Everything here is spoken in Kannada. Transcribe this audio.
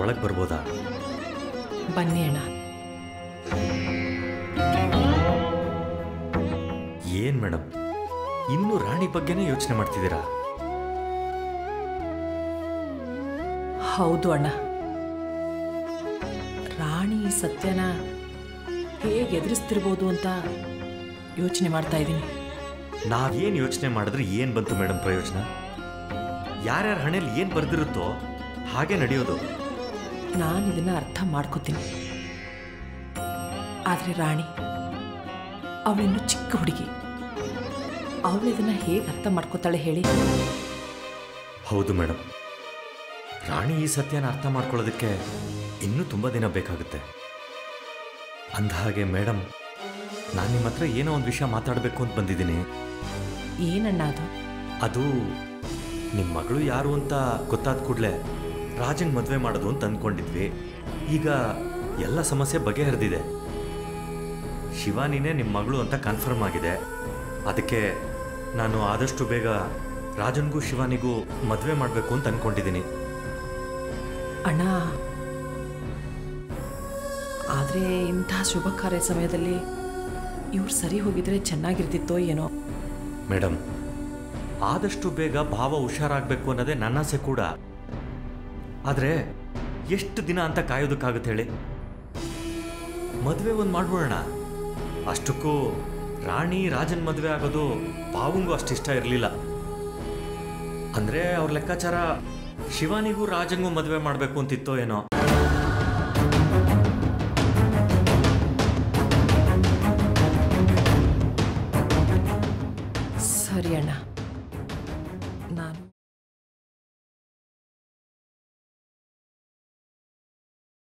ಒಳಗೆ ಬರ್ಬೋದಾ ಬನ್ನಿ ಅಣ್ಣ ಏನ್ ಮೇಡಮ್ ಇನ್ನೂ ರಾಣಿ ಬಗ್ಗೆನೇ ಯೋಚನೆ ಮಾಡ್ತಿದ್ದೀರಾ ಹೌದು ಅಣ್ಣ ರಾಣಿ ಈ ಸತ್ಯನ ಹೇಗೆ ಎದುರಿಸ್ತಿರ್ಬೋದು ಅಂತ ಯೋಚನೆ ಮಾಡ್ತಾ ಇದ್ದೀನಿ ನಾವೇನು ಯೋಚನೆ ಮಾಡಿದ್ರೆ ಏನು ಬಂತು ಮೇಡಮ್ ಪ್ರಯೋಜನ ಯಾರ್ಯಾರ ಹಣೆಯಲ್ಲಿ ಏನು ಬರ್ದಿರುತ್ತೋ ಹಾಗೆ ನಡೆಯೋದು ನಾನು ಇದನ್ನ ಅರ್ಥ ಮಾಡ್ಕೋತೀನಿ ಆದರೆ ರಾಣಿ ಅವಳಿನ್ನು ಚಿಕ್ಕ ಹುಡುಗಿ ಅವಳು ಇದನ್ನ ಹೇಗೆ ಅರ್ಥ ಮಾಡ್ಕೋತಾಳೆ ಹೇಳಿ ಹೌದು ಮೇಡಮ್ ರಾಣಿ ಈ ಸತ್ಯನ ಅರ್ಥ ಮಾಡ್ಕೊಳ್ಳೋದಕ್ಕೆ ಇನ್ನೂ ತುಂಬ ದಿನ ಬೇಕಾಗುತ್ತೆ ಅಂದಹಾಗೆ ಮೇಡಮ್ ನಾನು ನಿಮ್ಮ ಹತ್ರ ಏನೋ ಒಂದು ವಿಷಯ ಮಾತಾಡಬೇಕು ಅಂತ ಬಂದಿದ್ದೀನಿ ಏನಣ್ಣ ಅದು ಅದು ನಿಮ್ಮ ಮಗಳು ಯಾರು ಅಂತ ಗೊತ್ತಾದ ಕೂಡಲೇ ರಾಜಂಗ್ ಮದುವೆ ಮಾಡೋದು ಅಂತ ಅಂದ್ಕೊಂಡಿದ್ವಿ ಈಗ ಎಲ್ಲ ಸಮಸ್ಯೆ ಬಗೆಹರಿದಿದೆ ಶಿವಾನಿನೇ ನಿಮ್ಮ ಮಗಳು ಅಂತ ಕನ್ಫರ್ಮ್ ಆಗಿದೆ ಅದಕ್ಕೆ ನಾನು ಆದಷ್ಟು ಬೇಗ ರಾಜನ್ಗೂ ಶಿವಾನಿಗೂ ಮದುವೆ ಮಾಡಬೇಕು ಅಂತ ಅಂದ್ಕೊಂಡಿದ್ದೀನಿ ಅಣ್ಣ ಆದರೆ ಇಂತಹ ಶುಭ ಕಾರ್ಯ ಸಮಯದಲ್ಲಿ ಇವ್ರು ಸರಿ ಹೋಗಿದ್ರೆ ಚೆನ್ನಾಗಿರ್ತಿತ್ತೋ ಏನೋ ಮೇಡಮ್ ಆದಷ್ಟು ಬೇಗ ಭಾವ ಹುಷಾರಾಗಬೇಕು ಅನ್ನೋದೇ ನನ್ನ ಆಸೆ ಕೂಡ ಆದರೆ ಎಷ್ಟು ದಿನ ಅಂತ ಕಾಯೋದಕ್ಕಾಗುತ್ತೆ ಹೇಳಿ ಮದುವೆ ಒಂದು ಮಾಡ್ಬಿಡೋಣ ಅಷ್ಟಕ್ಕೂ ರಾಣಿ ರಾಜನ್ ಮದುವೆ ಆಗೋದು ಪಾವಂಗೂ ಅಷ್ಟಿಷ್ಟ ಇರಲಿಲ್ಲ ಅಂದರೆ ಅವ್ರ ಲೆಕ್ಕಾಚಾರ ಶಿವಾನಿಗೂ ರಾಜಂಗೂ ಮದುವೆ ಮಾಡಬೇಕು ಅಂತಿತ್ತೋ ಏನೋ ಸರಿ ಅಣ್ಣ ನಾನು